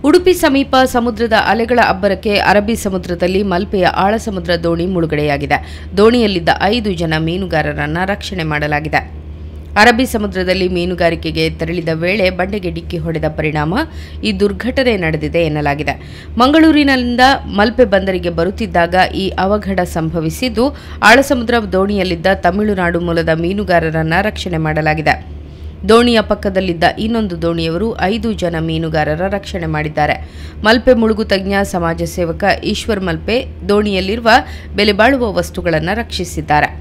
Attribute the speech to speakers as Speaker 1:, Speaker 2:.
Speaker 1: ಉಡುಪಿ ಸಮೀಪ ಸಮುದ್ರದ ಅಲೆಗಳ ಅಬ್ಬರಕ್ಕೆ ಅರಬ್ಬಿ ಸಮುದ್ರದಲ್ಲಿ ಮಲ್ಪೆಯ ಆಳಸಮುದ್ರ ದೋಣಿ ಮುಳುಗಡೆಯಾಗಿದೆ ದೋಣಿಯಲ್ಲಿದ್ದ ಐದು ಜನ ಮೀನುಗಾರರನ್ನ ರಕ್ಷಣೆ ಮಾಡಲಾಗಿದೆ ಅರಬ್ಬಿ ಸಮುದ್ರದಲ್ಲಿ ಮೀನುಗಾರಿಕೆಗೆ ತೆರಳಿದ ವೇಳೆ ಬಂಡೆಗೆ ಡಿಕ್ಕಿ ಹೊಡೆದ ಪರಿಣಾಮ ಈ ದುರ್ಘಟನೆ ನಡೆದಿದೆ ಎನ್ನಲಾಗಿದೆ ಮಂಗಳೂರಿನಿಂದ ಮಲ್ಪೆ ಬಂದರಿಗೆ ಬರುತ್ತಿದ್ದಾಗ ಈ ಅವಘಡ ಸಂಭವಿಸಿದ್ದು ಆಳಸಮುದ್ರ ದೋಣಿಯಲ್ಲಿದ್ದ ತಮಿಳುನಾಡು ಮೂಲದ ಮೀನುಗಾರರನ್ನ ರಕ್ಷಣೆ ಮಾಡಲಾಗಿದೆ ದೋಣಿಯ ಪಕ್ಕದಲ್ಲಿದ್ದ ಇನ್ನೊಂದು ದೋಣಿಯವರು ಐದು ಜನ ಮೀನುಗಾರರ ರಕ್ಷಣೆ ಮಾಡಿದ್ದಾರೆ ಮಲ್ಪೆ ಮುಳುಗು ತಜ್ಞ ಸಮಾಜ ಸೇವಕ ಈಶ್ವರ್ ಮಲ್ಪೆ ದೋಣಿಯಲ್ಲಿರುವ ಬೆಲೆ ಬಾಳುವ ವಸ್ತುಗಳನ್ನು ರಕ್ಷಿಸಿದ್ದಾರೆ